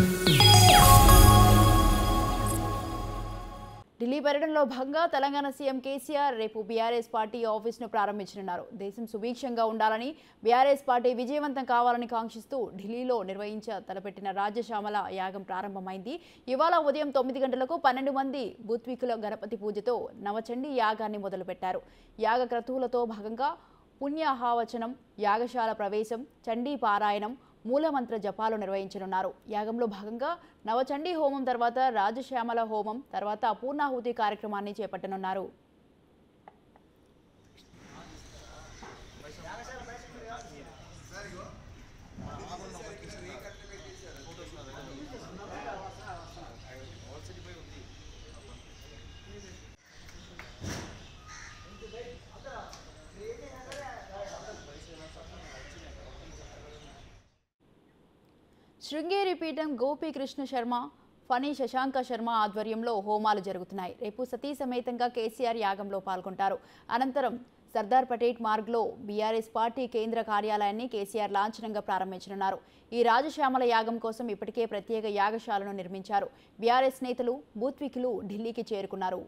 ఢిల్లీ పర్యటనలో భాగంగా తెలంగాణ సీఎం కేసీఆర్ రేపు బీఆర్ఎస్ పార్టీ ఆఫీసును ప్రారంభించనున్నారు దేశం సుభిక్షంగా ఉండాలని బీఆర్ఎస్ పార్టీ విజయవంతం కావాలని కాంక్షిస్తూ ఢిల్లీలో నిర్వహించ తలపెట్టిన రాజ్యశ్యామల యాగం ప్రారంభమైంది ఇవాళ ఉదయం తొమ్మిది గంటలకు పన్నెండు మంది బుత్వికుల గణపతి పూజతో నవచండీ యాగాన్ని మొదలుపెట్టారు యాగ క్రతువులతో భాగంగా పుణ్యాహావచనం యాగశాల ప్రవేశం చండీ పారాయణం మూలమంత్ర జపాలు నిర్వహించనున్నారు యాగంలో భాగంగా నవచండీ హోమం తర్వాత రాజశ్యామల హోమం తర్వాత పూర్ణాహుతి కార్యక్రమాన్ని చేపట్టనున్నారు శృంగేరి పీఠం గోపీకృష్ణ శర్మ ఫణి శశాంక శర్మ ఆధ్వర్యంలో హోమాలు జరుగుతున్నాయి రేపు సతీ సమేతంగా కేసీఆర్ యాగంలో పాల్గొంటారు అనంతరం సర్దార్ పటేల్ మార్గ్లో బీఆర్ఎస్ పార్టీ కేంద్ర కార్యాలయాన్ని కేసీఆర్ లాంఛనంగా ప్రారంభించనున్నారు ఈ రాజశ్యామల యాగం కోసం ఇప్పటికే ప్రత్యేక యాగశాలను నిర్మించారు బీఆర్ఎస్ నేతలు బూత్వికులు ఢిల్లీకి చేరుకున్నారు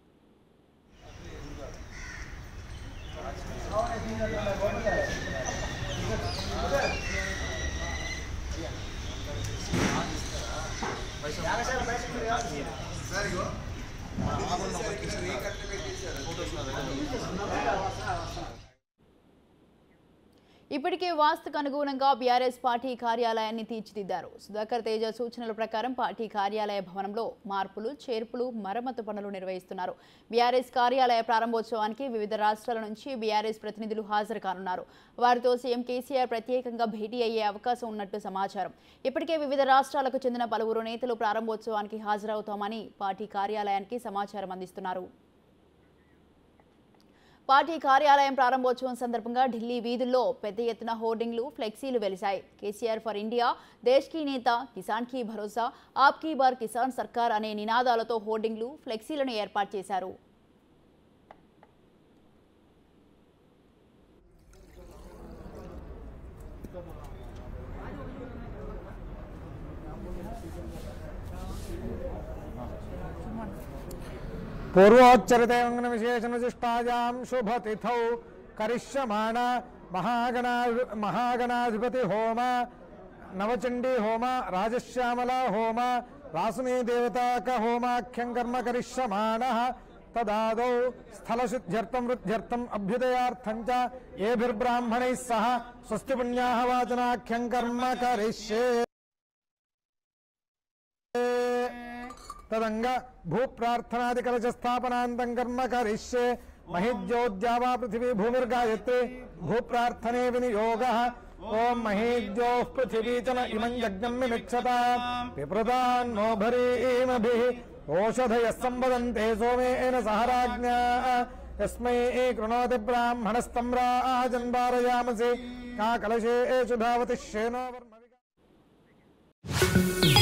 ఇప్పటికే వాస్తుకు అనుగుణంగా బీఆర్ఎస్ పార్టీ కార్యాలయాన్ని తీర్చిదిద్దారు సుధాకర్ తేజ సూచనల ప్రకారం పార్టీ కార్యాలయ భవనంలో మార్పులు చేర్పులు మరమ్మతు పనులు నిర్వహిస్తున్నారు బీఆర్ఎస్ కార్యాలయ ప్రారంభోత్సవానికి వివిధ రాష్ట్రాల నుంచి బీఆర్ఎస్ ప్రతినిధులు హాజరు కానున్నారు వారితో సీఎం కేసీఆర్ ప్రత్యేకంగా భేటీ అయ్యే అవకాశం ఉన్నట్టు సమాచారం ఇప్పటికే వివిధ రాష్ట్రాలకు చెందిన పలువురు నేతలు ప్రారంభోత్సవానికి హాజరవుతామని పార్టీ కార్యాలయానికి సమాచారం అందిస్తున్నారు పార్టీ కార్యాలయం ప్రారంభోత్సవం సందర్భంగా ఢిల్లీ వీధుల్లో పెద్ద ఎత్తున హోర్డింగ్లు ఫ్లెక్సీలు వెలిశాయి కేసీఆర్ ఫర్ ఇండియా దేశ్ కీ నేత కిసాన్ కీ భరోసా ఆప్ కీ బార్ కిసాన్ సర్కార్ అనే నినాదాలతో హోర్డింగ్లు ఫ్లెక్సీలను ఏర్పాటు చేశారు पूर्वोच्चरितेऽङ्गनविशेषणविशिष्टायां शुभतिथौ करिष्यमाण महागणा महागणाधिपति होम नवचण्डी होम राजश्यामला होम रासुनी देवताक होमाख्यं कर्म करिष्यमाणः तदादौ स्थलशुद्ध्यर्थं वृद्ध्यर्थम् अभ्युदयार्थं च येभिर्ब्राह्मणैः सह स्वस्ति पुण्याः वाचनाख्यं कर्म करिष्ये తదంగ భూప్రార్థనాది కలశ స్థాపనాంతం కర్మ కరిష్యే మహిజ్యోద్యావా పృథివీ భూమిర్గాయత్రి భూప్రార్థనే వినియోగ ఓం మహీజ్యో పృథివీ చన ఇమం యజ్ఞం మిమిక్షత పిపృతాన్నో భరీమభి ఓషధయ సంవదంతే సోమేన సహరాజ్ఞా యస్మై కృణోతి బ్రాహ్మణస్తం రాజన్వారయామసి కా కలశేషు ధావతి శేనో వర్మ